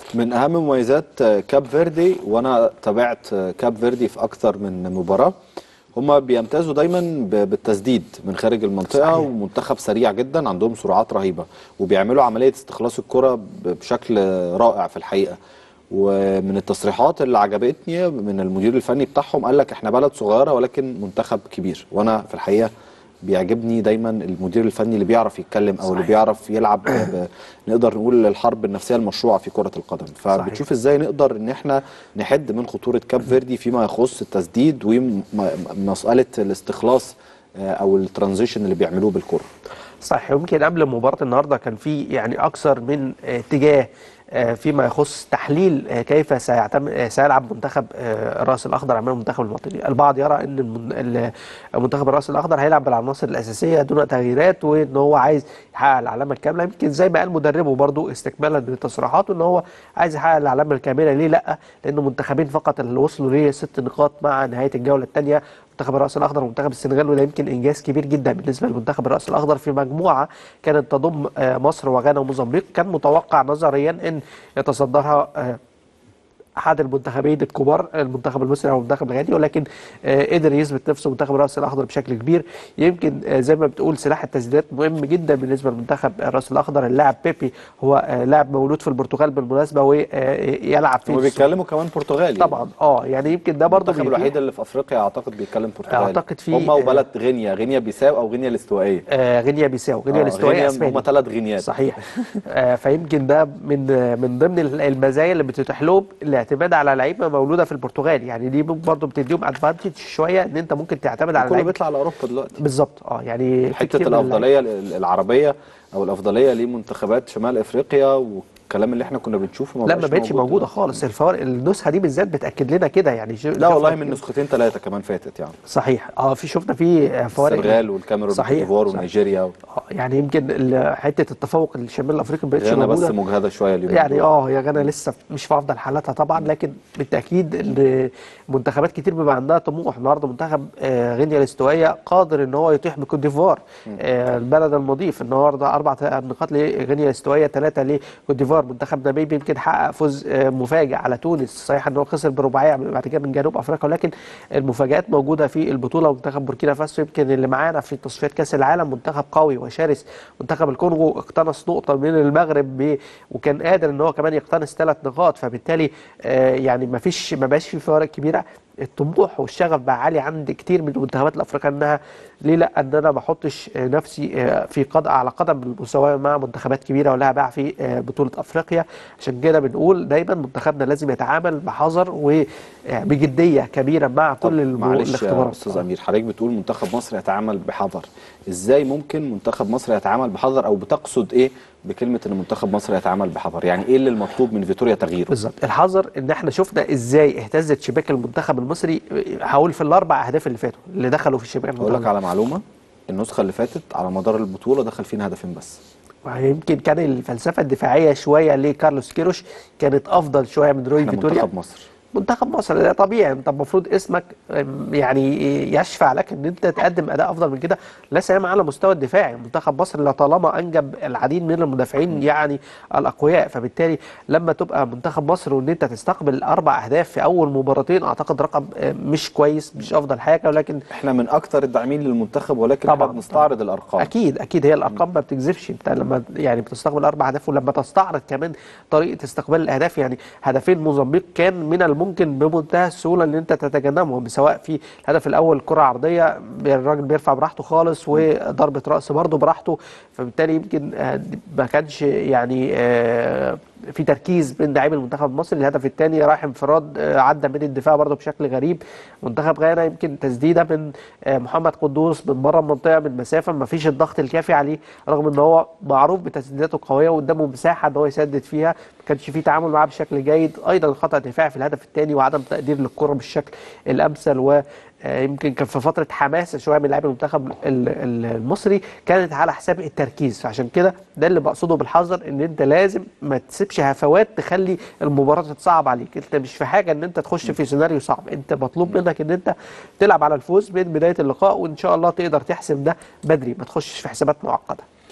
من اهم مميزات كاب فيردي وانا تابعت كاب فيردي في اكثر من مباراه هما بيمتازوا دايما ب- بالتسديد من خارج المنطقه صحيح. ومنتخب سريع جدا عندهم سرعات رهيبه وبيعملوا عمليه استخلاص الكره ب- بشكل رائع في الحقيقه ومن التصريحات اللي عجبتني من المدير الفني بتاعهم قال لك احنا بلد صغيره ولكن منتخب كبير وانا في الحقيقه بيعجبني دايما المدير الفني اللي بيعرف يتكلم او اللي صحيح. بيعرف يلعب ب- نقدر نقول الحرب النفسيه المشروعه في كره القدم فبتشوف ازاي نقدر ان احنا نحد من خطوره كاب فيردي فيما يخص التسديد ومساله الاستخلاص آه، او الترانزيشن اللي بيعملوه بالكره صح يمكن قبل مباراة النهارده كان في يعني أكثر من آه، اتجاه آه، فيما يخص تحليل آه، كيف سيعتم آه، سيلعب منتخب آه، الراس الأخضر أمام المنتخب المصري البعض يرى أن المن- ال- منتخب الراس الأخضر هيلعب بالعناصر الأساسية دون تغييرات وأن هو عايز يحقق العلامة الكاملة يمكن زي ما قال مدربه برضو استكمالا لتصريحاته أن هو عايز يحقق العلامة الكاملة ليه لأ لأنه منتخبين فقط اللي وصلوا لست نقاط مع نهاية الجولة الثانية منتخب الرأس الأخضر ومنتخب السنغال وده يمكن إنجاز كبير جدا بالنسبة لمنتخب الرأس الأخضر في مجموعة كانت تضم آه، مصر وغانا وموزمبيق كان متوقع نظريا أن يتصدرها آه، احد المنتخبين الكبار المنتخب المصري او المنتخب الغاني ولكن آه، قدر يثبت نفسه منتخب الراس الاخضر بشكل كبير يمكن آه، زي ما بتقول سلاح التسديدات مهم جدا بالنسبه لمنتخب الراس الاخضر اللاعب بيبي هو آه، لاعب مولود في البرتغال بالمناسبه ويلعب في هم بيتكلموا كمان برتغالي طبعا اه يعني يمكن ده برضه المنتخب بيتيح- الوحيد اللي في افريقيا اعتقد بيتكلم برتغالي أعتقد في- هم وبلد غينيا غينيا بيساو او غينيا الاستوائيه آه غينيا بيساو غينيا آه، الاستوائيه غينيا اسباني هم ثلاث غينيات صحيح آه فيمكن ده من آه، من ضمن ال- المزايا اللي بتتيح لهم الاعتماد على لعيبه مولوده في البرتغال يعني دي برضه بتديهم ادفانتج شويه ان انت ممكن تعتمد على كله لعيبه بيطلع على اوروبا دلوقتي بالظبط اه يعني في حته كتير من اللعيبة. الافضليه ال- العربيه او الافضليه لمنتخبات شمال افريقيا والكلام اللي احنا كنا بنشوفه لا ما بقتش موجوده دلوقتي. خالص الفوارق النسخه دي بالذات بتاكد لنا كده يعني شو- لا والله شوف- من نسختين ثلاثه كمان فاتت يعني صحيح اه في شفنا في آه، فوارق السنغال والكاميرون صحيح، والديفوار صحيح. ونيجيريا آه، يعني يمكن ال- حته التفوق الشمال الافريقي ما بقتش غانا بس موجوده مجهده شويه اليومين يعني دول. اه هي غانا لسه مش في افضل حالاتها طبعا لكن بالتاكيد ان منتخبات كتير بيبقى عندها طموح النهارده منتخب آه، غينيا الاستوائيه قادر ان هو يطيح بكوت ديفوار آه، البلد المضيف النهارده اربع نقاط لغينيا الاستوائيه ثلاثه لكوت ديفوار منتخب ناميبي يمكن حقق فوز آه، مفاجئ على تونس صحيح ان هو خسر برباعيه بعد كده من جنوب افريقيا ولكن المفاجات موجوده في البطوله منتخب بوركينا فاسو يمكن اللي معانا في تصفيات كاس العالم منتخب قوي وشرس منتخب الكونغو اقتنص نقطه من المغرب ب... وكان قادر ان هو كمان يقتنص ثلاث نقاط فبالتالي آه يعني ما فيش ما بقاش في فوارق كبيره الطموح والشغف بقى عالي عند كتير من المنتخبات الافريقيه انها ليه لا ان انا ما احطش آه، نفسي آه، في قد على قدم المساواه مع منتخبات كبيره ولها باع في آه، بطوله افريقيا عشان كده بنقول دايما منتخبنا لازم يتعامل بحذر وبجديه كبيره مع طب كل الم- معلش يا الاختبارات استاذ امير حضرتك بتقول منتخب مصر يتعامل بحذر ازاي ممكن منتخب مصر يتعامل بحذر او بتقصد ايه بكلمه ان منتخب مصر يتعامل بحذر يعني ايه اللي المطلوب من فيتوريا تغييره بالظبط الحذر ان احنا شفنا ازاي اهتزت شباك المنتخب المصري هقول في الاربع اهداف اللي فاتوا اللي دخلوا في شباك اقول لك المنتخب على معلومه النسخه اللي فاتت على مدار البطوله دخل فينا هدفين بس يمكن كان الفلسفه الدفاعيه شويه لكارلوس كيروش كانت افضل شويه من روي احنا فيتوريا منتخب مصر منتخب مصر ده طبيعي انت المفروض اسمك أم، يعني يشفع لك ان انت تقدم اداء افضل من كده لا سيما على مستوى الدفاعي منتخب مصر لطالما انجب العديد من المدافعين يعني الاقوياء فبالتالي لما تبقى منتخب مصر وان انت تستقبل اربع اهداف في اول مباراتين اعتقد رقم آه، مش كويس مش افضل حاجه ولكن احنا من اكثر الداعمين للمنتخب ولكن طبعاً. احنا بنستعرض الارقام اكيد اكيد هي الارقام ما بتكذبش انت لما يعني بتستقبل اربع اهداف ولما تستعرض كمان طريقه استقبال الاهداف يعني هدفين موزمبيق كان من الممكن بمنتهى السهوله ان انت تتجنبهم سواء في الهدف الاول كره عرضيه الراجل بيرفع براحته خالص وضربه راس برضه براحته فبالتالي يمكن آه، ما كانش يعني آه، في تركيز من لاعبي المنتخب المصري الهدف الثاني رايح انفراد آه، عدى من الدفاع برضه بشكل غريب منتخب غانا يمكن تسديده من آه، محمد قدوس من بره المنطقه من مسافه ما فيش الضغط الكافي عليه رغم ان هو معروف بتسديداته القويه وقدامه مساحه ان هو يسدد فيها ما كانش في تعامل معاه بشكل جيد ايضا خطا دفاعي في الهدف الثاني وعدم تقدير للكره بالشكل الامثل و آه، يمكن كان في فتره حماسه شويه من لاعبي المنتخب ال- ال- المصري كانت على حساب التركيز فعشان كده ده اللي بقصده بالحذر ان انت لازم ما تسيبش هفوات تخلي المباراه تتصعب عليك انت مش في حاجه ان انت تخش في سيناريو صعب انت مطلوب منك ان انت تلعب على الفوز من بدايه اللقاء وان شاء الله تقدر تحسم ده بدري ما تخشش في حسابات معقده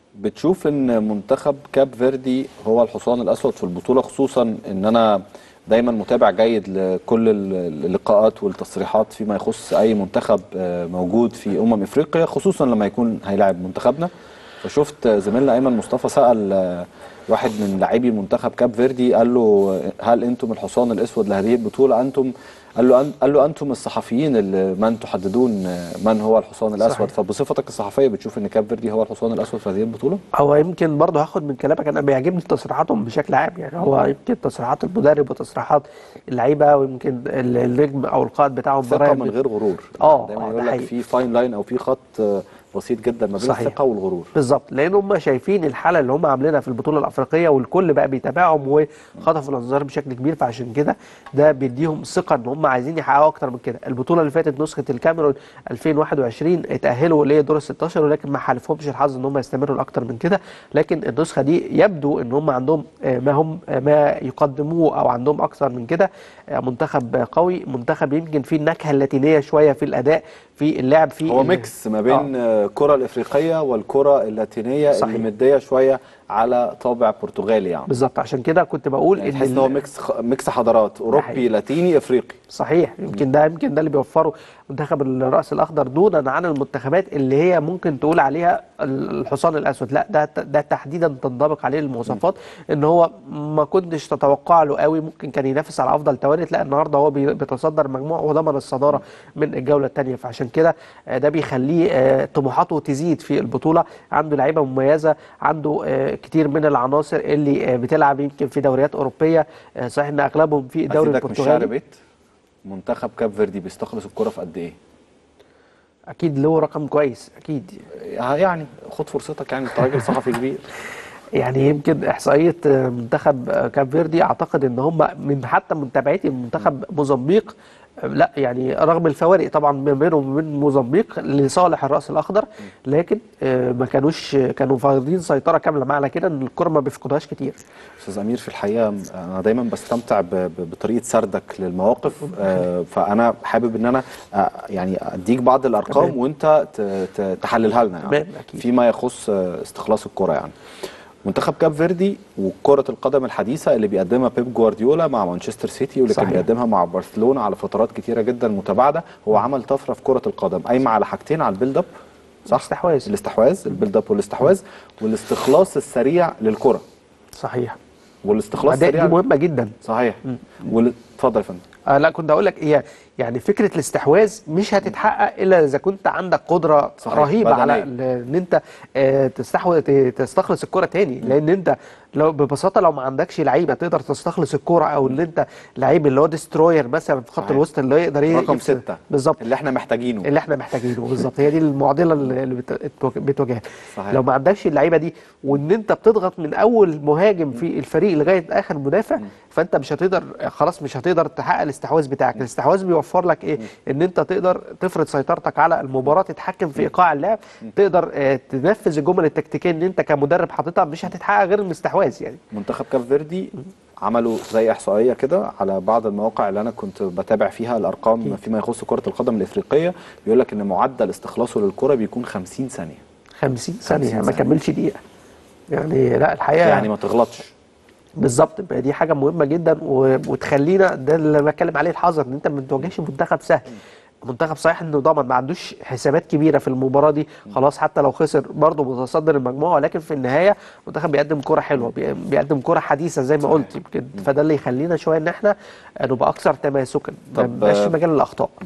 بتشوف ان منتخب كاب فيردي هو الحصان الاسود في البطوله خصوصا ان انا دايما متابع جيد لكل ال- اللقاءات والتصريحات فيما يخص اي منتخب آه، موجود في امم افريقيا خصوصا لما يكون هيلاعب منتخبنا فشفت زميلنا ايمن مصطفى سال آه، واحد من لاعبي منتخب كاب فيردي قال له هل انتم الحصان الاسود لهذه البطوله انتم قال له أن قال له انتم الصحفيين اللي من تحددون آه، من هو الحصان الاسود صحيح. فبصفتك الصحفيه بتشوف ان كاب فيردي هو الحصان الاسود في هذه البطوله هو يمكن برضه هاخد من كلامك انا بيعجبني تصريحاتهم بشكل عام يعني هو يمكن تصريحات المدرب وتصريحات اللعيبه ويمكن ال- النجم او القائد بتاعهم ثقه براين من غير غرور آه، دايما آه، ده يقول لك حقيقي. في فاين لاين او في خط آه، بسيط جدا ما بين صحيح. الثقه والغرور بالظبط لان هم شايفين الحاله اللي هم عاملينها في البطوله الافريقيه والكل بقى بيتابعهم وخطفوا الانظار بشكل كبير فعشان كده ده بيديهم ثقه ان هم عايزين يحققوا اكتر من كده البطوله اللي فاتت نسخه الكاميرون 2021 اتاهلوا لدور ال 16 ولكن ما حالفهمش الحظ ان هم يستمروا لاكتر من كده لكن النسخه دي يبدو ان هم عندهم آه، ما هم آه، ما يقدموه او عندهم اكثر من كده آه، منتخب آه، قوي منتخب يمكن فيه النكهه اللاتينيه شويه في الاداء في اللعب في هو ال- ميكس ما بين آه، الكره الافريقيه والكره اللاتينيه صحيح. اللي مديه شويه على طابع برتغالي يعني بالظبط عشان كده كنت بقول يعني تحس ان ال- هو ميكس خ- ميكس حضارات اوروبي حقيقي. لاتيني افريقي صحيح يمكن ده يمكن ده اللي بيوفره منتخب الراس الاخضر دونا عن المنتخبات اللي هي ممكن تقول عليها الحصان الاسود لا ده ده تحديدا تنطبق عليه المواصفات ان هو ما كنتش تتوقع له قوي ممكن كان ينافس على افضل توالت لا النهارده هو بي- بيتصدر مجموعه وضمن الصداره من الجوله الثانيه فعشان كده آه، ده بيخليه آه، طموحاته تزيد في البطوله عنده لعيبه مميزه عنده آه، كتير من العناصر اللي آه، بتلعب يمكن في دوريات اوروبيه آه، صحيح ان اغلبهم في الدوري افيدك من الشعر البرتغالي بيت منتخب كاب فيردي بيستخلص الكره في قد ايه اكيد له رقم كويس اكيد آه، يعني خد فرصتك يعني انت راجل صحفي كبير يعني يمكن احصائيه آه، منتخب آه، كاب فيردي اعتقد ان هم من حتى من تبعيه منتخب موزمبيق آه، لا يعني رغم الفوارق طبعا ما بينهم وبين موزمبيق لصالح الراس الاخضر لكن آه، ما كانوش كانوا فاقدين سيطره كامله معنى كده ان الكره ما بيفقدهاش كتير استاذ امير في الحقيقه انا دايما بستمتع ب- ب- بطريقه سردك للمواقف آه، فانا حابب ان انا آه، يعني اديك بعض الارقام تمام. وانت ت- ت- تحللها لنا يعني تمام، أكيد. فيما يخص آه، استخلاص الكره يعني منتخب كاب فيردي وكرة القدم الحديثة اللي بيقدمها بيب جوارديولا مع مانشستر سيتي واللي كان صحيح. بيقدمها مع برشلونة على فترات كتيرة جدا متباعدة هو عمل طفرة في كرة القدم قايمة على حاجتين على البيلد اب صح؟ الاستحواذ. الاستحواذ البيلد اب والاستحواذ والاستخلاص السريع للكرة صحيح والاستخلاص دي, دي السريع مهمه جدا صحيح وال- اتفضل يا فندم آه لا كنت اقول لك هي يعني فكره الاستحواذ مش هتتحقق الا اذا كنت عندك قدره صحيح، رهيبه على بدنية. ال- ان انت آه، تستحوذ ت- تستخلص الكره تاني لان انت لو ببساطه لو ما عندكش لعيبه تقدر تستخلص الكره او ان انت لعيب اللي هو ديستروير مثلا في خط صحيح. الوسط اللي يقدر ي- رقم يفسد- ستة بالظبط اللي احنا محتاجينه اللي احنا محتاجينه بالظبط هي دي المعضله اللي اللي بت- بتواجهها صحيح. لو ما عندكش اللعيبه دي وان انت بتضغط من اول مهاجم في الفريق لغايه اخر مدافع فانت مش هتقدر خلاص مش هتقدر تحقق الاستحواذ بتاعك الاستحواذ بيوفر لك ايه ان انت تقدر تفرض سيطرتك على المباراه تتحكم في ايقاع اللعب تقدر آه، تنفذ الجمل التكتيكيه ان انت كمدرب حاططها مش هتتحقق غير الاستحواذ يعني منتخب كاب فيردي عملوا زي احصائيه كده على بعض المواقع اللي انا كنت بتابع فيها الارقام فيما يخص كره القدم الافريقيه بيقول لك ان معدل استخلاصه للكره بيكون 50 ثانيه 50 ثانيه ما ثانية. كملش دقيقه يعني لا الحقيقه يعني ما تغلطش بالظبط يبقى دي حاجه مهمه جدا و- وتخلينا ده اللي بتكلم عليه الحذر ان انت ما تواجهش منتخب سهل منتخب صحيح انه ضمن ما عندوش حسابات كبيره في المباراه دي خلاص حتى لو خسر برضه متصدر المجموعه ولكن في النهايه منتخب بيقدم كره حلوه بي- بيقدم كره حديثه زي ما قلت يمكن فده اللي يخلينا شويه ان احنا نبقى اكثر تماسكا ما طب، يبقاش آه، في مجال للاخطاء